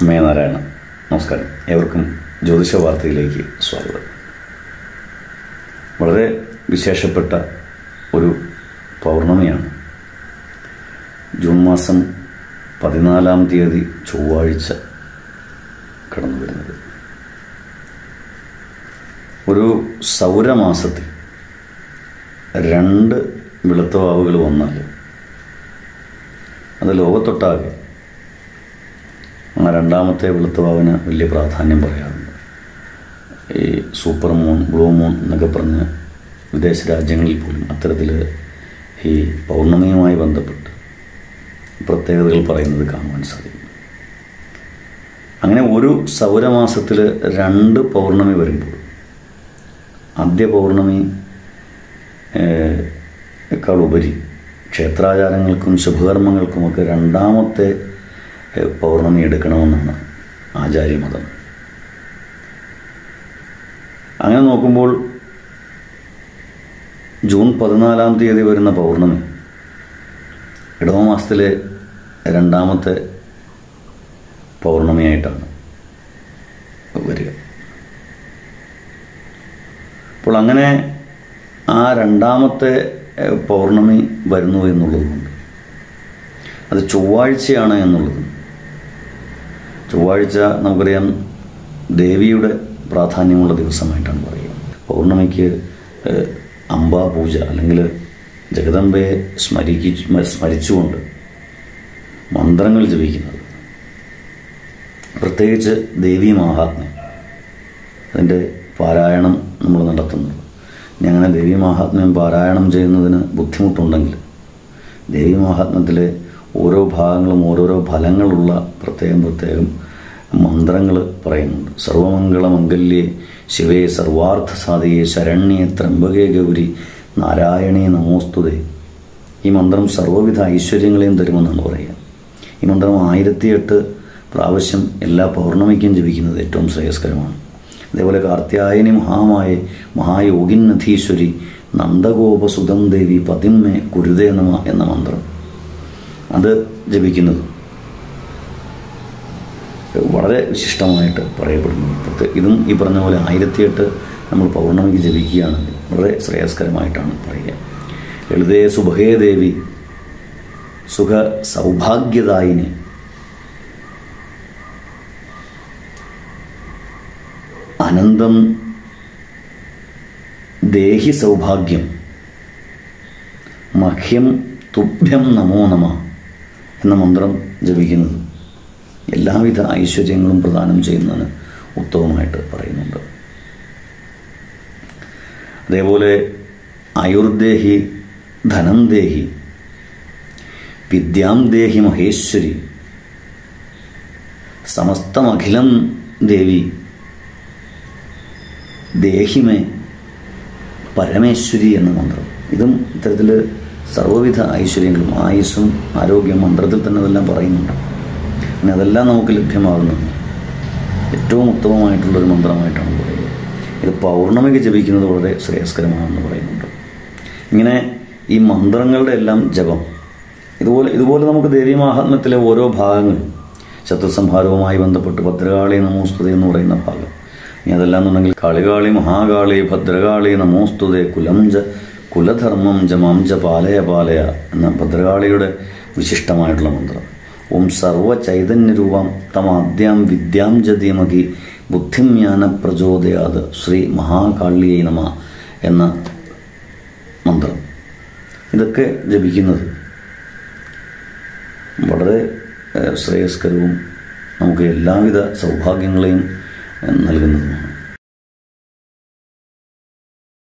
അമ്മേ നാരായണ നമസ്കാരം ഏവർക്കും ജ്യോതിഷ വാർത്തയിലേക്ക് സ്വാഗതം വളരെ വിശേഷപ്പെട്ട ഒരു പൗർണമിയാണ് ജൂൺ മാസം പതിനാലാം തീയതി ചൊവ്വാഴ്ച കടന്നു വരുന്നത് ഒരു സൗരമാസത്തിൽ രണ്ട് വെളുത്തവാവുകൾ വന്നാൽ അത് ലോകത്തൊട്ടാകെ ആ രണ്ടാമത്തെ വെളുത്തവാവിന് വലിയ പ്രാധാന്യം പറയാറുണ്ട് ഈ സൂപ്പർ മൂൺ ബ്ലൂ മൂൺ എന്നൊക്കെ പറഞ്ഞ് വിദേശ രാജ്യങ്ങളിൽ പോലും അത്തരത്തിൽ ഈ പൗർണമിയുമായി ബന്ധപ്പെട്ട് പ്രത്യേകതകൾ പറയുന്നത് കാണുവാൻ സാധിക്കും അങ്ങനെ ഒരു സൗരമാസത്തിൽ രണ്ട് പൗർണമി വരുമ്പോൾ ആദ്യ പൗർണമി ക്കാൾ ഉപരി ക്ഷേത്രാചാരങ്ങൾക്കും ശുഭകർമ്മങ്ങൾക്കുമൊക്കെ രണ്ടാമത്തെ ഏഹ്, പൗർണമി എടുക്കണമെന്നാണ് ആചാര്യമതം അങ്ങനെ നോക്കുമ്പോൾ ജൂൺ പതിനാലാം തീയതി വരുന്ന പൗർണമി ഇടവമാസത്തിലെ രണ്ടാമത്തെ പൗർണമിയായിട്ടാണ് വരിക അപ്പോൾ അങ്ങനെ ആ രണ്ടാമത്തെ ഏഹ്, പൗർണമി വരുന്നു എന്നുള്ളതുകൊണ്ട് അത് ചൊവ്വാഴ്ചയാണ് എന്നുള്ളത് ചൊവ്വാഴ്ച നമുക്കറിയാം ദേവിയുടെ പ്രാധാന്യമുള്ള ദിവസമായിട്ടാണ് പറയുക പൗർണമിക്ക് ഏഹ്, അംബാപൂജ അല്ലെങ്കിൽ ജഗദംബയെ സ്മരിക്കി സ്മരിച്ചുകൊണ്ട് മന്ത്രങ്ങൾ ജപിക്കുന്നത് പ്രത്യേകിച്ച് ദേവീ മാഹാത്മ്യം അതിൻ്റെ പാരായണം നമ്മൾ നടത്തുന്നത് ഇനി അങ്ങനെ ദേവീ മാഹാത്മ്യം പാരായണം ചെയ്യുന്നതിന് ബുദ്ധിമുട്ടുണ്ടെങ്കിൽ ദേവീ മാഹാത്മ്യത്തിലെ ഓരോ ഭാഗങ്ങളും ഓരോരോ ഫലങ്ങളുള്ള പ്രത്യേകം പ്രത്യേകം മന്ത്രങ്ങൾ പറയുന്നുണ്ട് സർവമംഗള മംഗല്യേ ശിവേ സർവാർത്ഥ സാധിയെ ശരണ്യെ ത്രംബകേ ഗൗരി നാരായണീ നമോസ്തുതേ ഈ മന്ത്രം സർവ്വവിധ ഐശ്വര്യങ്ങളെയും തരുമെന്നാണ് പറയുക ഈ മന്ത്രം ആയിരത്തിയെട്ട് പ്രാവശ്യം എല്ലാ പൗർണമിക്കും ജപിക്കുന്നത് ഏറ്റവും ശ്രേയസ്കരമാണ് അതേപോലെ കാർത്യായനി മഹാമായ മഹായോഗിന്നധീശ്വരി നന്ദഗോപസുതം ദേവി പതിന്മേ കുരുതേ നമ എന്ന മന്ത്രം അത് ജപിക്കുന്നത് വളരെ വിശിഷ്ടമായിട്ട് പറയപ്പെടുന്നു പ്രത്യേക ഇതും ഈ പറഞ്ഞ പോലെ ആയിരത്തിയെട്ട് നമ്മൾ പൗർണമിക്ക് ജപിക്കുകയാണെങ്കിൽ വളരെ ശ്രേയസ്കരമായിട്ടാണ് പറയുക ലളിതേ സുഭഹേ ദേവി സുഖ സൗഭാഗ്യദായിനി അനന്തം ദേഹി സൗഭാഗ്യം മഹ്യം തുഭ്യം നമോ നമ എന്ന മന്ത്രം ജപിക്കുന്നത് എല്ലാവിധ ഐശ്വര്യങ്ങളും പ്രദാനം ചെയ്യുന്നതിന് ഉത്തമമായിട്ട് പറയുന്നുണ്ട് അതേപോലെ ആയുർദേഹി ധനം ദേഹി വിദ്യാം ദേഹി മഹേശ്വരി സമസ്തമഖിലം ദേവി ദേഹിമേ പരമേശ്വരി എന്ന മന്ത്രം ഇതും ഇത്തരത്തിൽ സർവ്വവിധ ഐശ്വര്യങ്ങളും ആയുസ്സും ആരോഗ്യം മന്ത്രത്തിൽ തന്നെ അതെല്ലാം പറയുന്നുണ്ട് പിന്നെ അതെല്ലാം നമുക്ക് ലഭ്യമാകുന്നുണ്ട് ഏറ്റവും ഉത്തമമായിട്ടുള്ളൊരു മന്ത്രമായിട്ടാണ് പറയുന്നത് ഇത് പൗർണമിക്ക് ജപിക്കുന്നത് വളരെ ശ്രേയസ്കരമാണെന്ന് പറയുന്നുണ്ട് ഇങ്ങനെ ഈ മന്ത്രങ്ങളുടെ എല്ലാം ജപം ഇതുപോലെ ഇതുപോലെ നമുക്ക് ദേവീ മാഹാത്മ്യത്തിലെ ഓരോ ഭാഗങ്ങളും ശത്രുസംഹാരവുമായി ബന്ധപ്പെട്ട് ഭദ്രകാളി നമോസ്തുതി എന്ന് പറയുന്ന ഭാഗം ഇനി അതല്ല എന്നുണ്ടെങ്കിൽ കാളികാളി മഹാകാളി ഭദ്രകാളി നമോസ്തുതേ കുലം ജ കുലധർമ്മം ജ മാം ജ പാലയ പാലയ എന്ന ഭദ്രകാളിയുടെ വിശിഷ്ടമായിട്ടുള്ള മന്ത്രം ഓം സർവ ചൈതന്യരൂപം തമാദ്യാം വിദ്യാം ജ ധീമകി ബുദ്ധിം ജ്ഞാന പ്രചോദയാത് ശ്രീ മഹാകാളിയെ നമ എന്ന മന്ത്രം ഇതൊക്കെ ജപിക്കുന്നത് വളരെ ഏഹ്, ശ്രേയസ്കരവും നമുക്ക് എല്ലാവിധ സൗഭാഗ്യങ്ങളെയും ഏഹ്, നൽകുന്നതുമാണ്